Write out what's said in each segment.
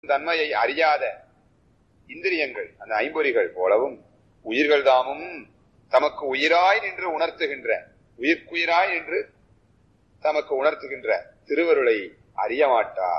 தன்மையை அறியாத இந்திரியங்கள் அந்த ஐம்பொறிகள் போலவும் உயிர்கள் தாமும் தமக்கு உயிராய் நின்று உணர்த்துகின்ற உயிர்க்குயிராய் நின்று தமக்கு உணர்த்துகின்ற திருவருளை அறிய மாட்டா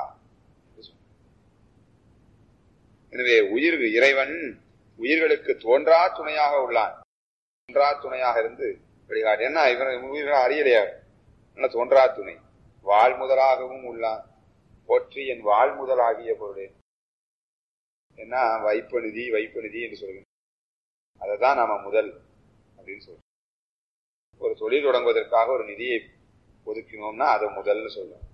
எனவே உயிர் இறைவன் உயிர்களுக்கு தோன்றா துணையாக உள்ளான் தோன்றா துணையாக இருந்து வழிகாட்டு என்ன இவன் உயிர்கள் அறியலையா நல்ல தோன்றா துணை வாழ் முதலாகவும் உள்ளான் போற்றி என் வாழ் முதலாகிய பொருளே என்ன வைப்பு நிதி வைப்பு நிதி என்று சொல்கிறோம் அதை தான் நாம முதல் அப்படின்னு சொல்றோம் ஒரு தொழில் தொடங்குவதற்காக ஒரு நிதியை ஒதுக்கினோம்னா அதை முதல்னு சொல்றோம்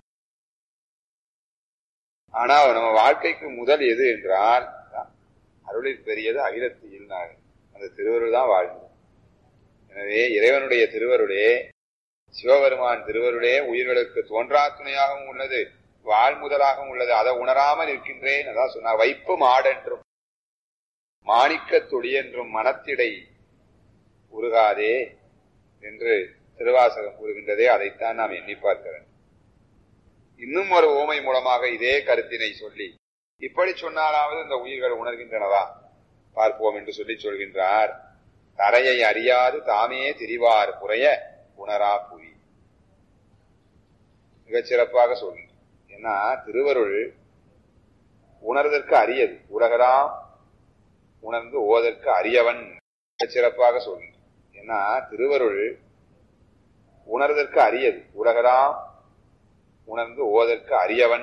ஆனா நம்ம வாழ்க்கைக்கு முதல் எது என்றால் அருளில் பெரியது அகிலத்தில் அந்த திருவருள் தான் வாழ்வு எனவே இறைவனுடைய திருவருளே சிவபெருமான் திருவருளே உயிர்களுக்கு தோன்றா துணையாகவும் உள்ளது வாழ் முதலாகவும் உள்ளது அதை உணராமல் இருக்கின்றேன் அதான் சொன்னார் வைப்பு மாடென்றும் மாணிக்க தொடி என்றும் மனத்திடை உருகாதே என்று திருவாசகம் கூறுகின்றதே அதைத்தான் நாம் எண்ணி பார்க்கிறேன் இன்னும் ஒரு ஓமை மூலமாக இதே கருத்தினை சொல்லி இப்படி சொன்னாலாவது இந்த உயிர்கள் உணர்கின்றனவா பார்ப்போம் என்று சொல்லி சொல்கின்றார் தரையை அறியாது தாமே திரிவார் புறைய உணரா புவி மிகச் சிறப்பாக சொல்கின்ற ஏன்னா திருவருள் உணர்தற்கு அரியது உலகலாம் உணர்ந்து ஓதற்கு அரியவன் மிகச் சிறப்பாக சொல்கின்ற ஏன்னா திருவருள் உணர்தற்கு அரியது உலகலாம் உணர்ந்து ஓதற்கு அரியவன்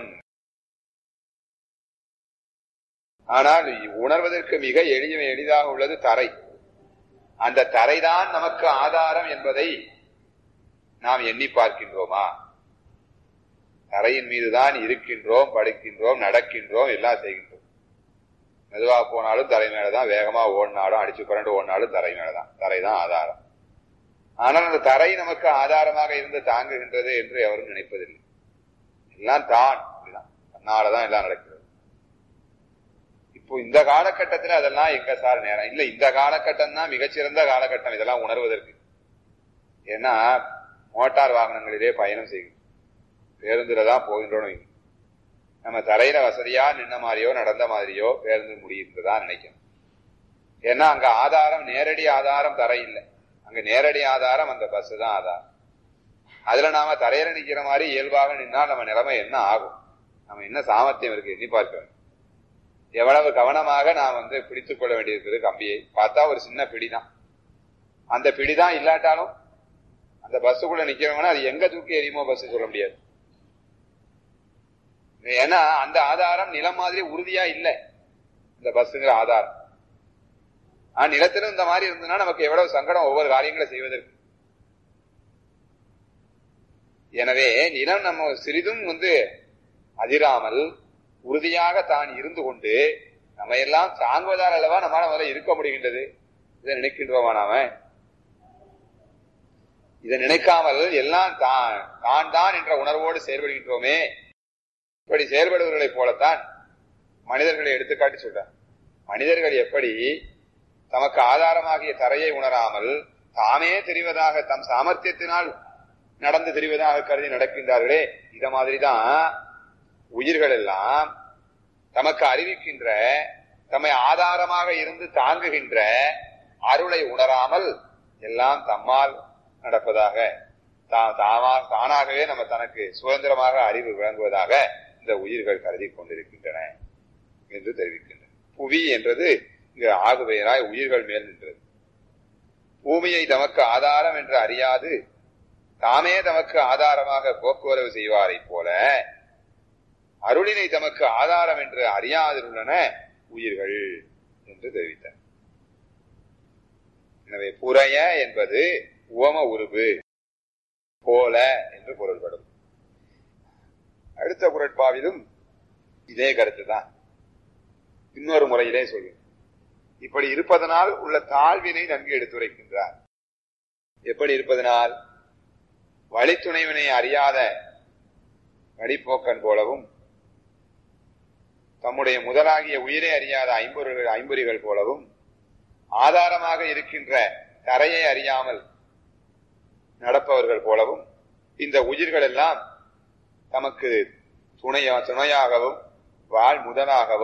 ஆனால் உணர்வதற்கு மிக எளிய எளிதாக உள்ளது தரை அந்த தரைதான் நமக்கு ஆதாரம் என்பதை நாம் எண்ணி பார்க்கின்றோமா தரையின் மீதுதான் இருக்கின்றோம் படுக்கின்றோம் நடக்கின்றோம் எல்லாம் செய்கின்றோம் மெதுவா போனாலும் தரை மேலதான் வேகமா ஓடினாலும் அடிச்சு புரண்டு ஓடினாலும் தரை மேலதான் தரைதான் ஆதாரம் ஆனால் அந்த தரை நமக்கு ஆதாரமாக இருந்து தாங்குகின்றது என்று எவரும் நினைப்பதில்லை எல்லாம் தான் அப்படிதான் தன்னாலதான் எல்லாம் நடக்கிறது இப்போ இந்த காலகட்டத்தில் அதெல்லாம் எங்க சார் நேரம் இல்ல இந்த காலகட்டம் தான் மிகச்சிறந்த காலகட்டம் இதெல்லாம் உணர்வதற்கு ஏன்னா மோட்டார் வாகனங்களிலே பயணம் செய்யும் பேருந்துல தான் போகின்றோம் நம்ம தரையில வசதியா நின்ன மாதிரியோ நடந்த மாதிரியோ பேருந்து முடியுன்றதா நினைக்கணும் ஏன்னா அங்க ஆதாரம் நேரடி ஆதாரம் தரை இல்லை அங்க நேரடி ஆதாரம் அந்த பஸ் தான் ஆதாரம் அதுல நாம தரையில நிக்கிற மாதிரி இயல்பாக நின்னா நம்ம நிலைமை என்ன ஆகும் நம்ம என்ன சாமர்த்தியம் இருக்கு எண்ணி பார்க்க வேண்டும் எவ்வளவு கவனமாக நான் வந்து பிடித்துக் கொள்ள வேண்டியிருக்கிறது கம்பியை பார்த்தா ஒரு சின்ன பிடிதான் அந்த பிடிதான் இல்லாட்டாலும் அந்த பஸ்ஸுக்குள்ள நிக்கிறவங்கன்னா அது எங்க தூக்கி எரியுமோ பஸ் சொல்ல முடியாது ஏன்னா அந்த ஆதாரம் நிலம் மாதிரி உறுதியா இல்லை இந்த பஸ்ஸுங்கிற ஆதாரம் ஆனா நிலத்திலும் இந்த மாதிரி இருந்ததுன்னா நமக்கு எவ்வளவு சங்கடம் ஒவ்வொரு காரியங்களை செய்வதற்கு எனவே நிலம் நம்ம சிறிதும் வந்து அதிராமல் உறுதியாக தான் இருந்து கொண்டு நம்ம எல்லாம் தாங்குவதால் அல்லவா நம்மளால முதல்ல இருக்க முடிகின்றது இதை நினைக்கின்றோமா நாம இதை நினைக்காமல் எல்லாம் தான் தான் தான் என்ற உணர்வோடு செயல்படுகின்றோமே இப்படி செயல்படுவர்களைப் போலத்தான் மனிதர்களை எடுத்துக்காட்டி சொல்றார் மனிதர்கள் எப்படி தமக்கு ஆதாரமாகிய தரையை உணராமல் தாமே தெரிவதாக தம் சாமர்த்தியத்தினால் நடந்து தெரிவதாக கருதி நடக்கின்றார்களே இத மாதிரிதான் உயிர்கள் எல்லாம் தமக்கு அறிவிக்கின்ற தம்மை ஆதாரமாக இருந்து தாங்குகின்ற அருளை உணராமல் எல்லாம் தம்மால் நடப்பதாக தானாகவே நம்ம தனக்கு சுதந்திரமாக அறிவு விளங்குவதாக இந்த உயிர்கள் கருதி கொண்டிருக்கின்றன என்று தெரிவிக்கின்றன புவி என்றது இங்கு ஆகுபெயராய் உயிர்கள் மேல் நின்றது பூமியை தமக்கு ஆதாரம் என்று அறியாது தாமே தமக்கு ஆதாரமாக போக்குவரவு செய்வாரை போல அருளினை தமக்கு ஆதாரம் என்று அறியாதிருள்ளன உயிர்கள் என்று தெரிவித்தார் எனவே புறைய என்பது உவம உருவு போல என்று பொருள்படும் அடுத்த குரட்பாவிலும் இதே கருத்து தான் இன்னொரு முறையிலே சொல்லும் இப்படி இருப்பதனால் உள்ள தாழ்வினை நன்கு எடுத்துரைக்கின்றார் எப்படி இருப்பதனால் வழித்துணைவினை அறியாத வழிப்போக்கன் போலவும் தம்முடைய முதலாகிய உயிரை அறியாத ஐம்பொருள் ஐம்பொறிகள் போலவும் ஆதாரமாக இருக்கின்ற தரையை அறியாமல் நடப்பவர்கள் போலவும் இந்த உயிர்கள் எல்லாம் தமக்கு துணையா துணையாகவும் வாழ் முதலாகவும்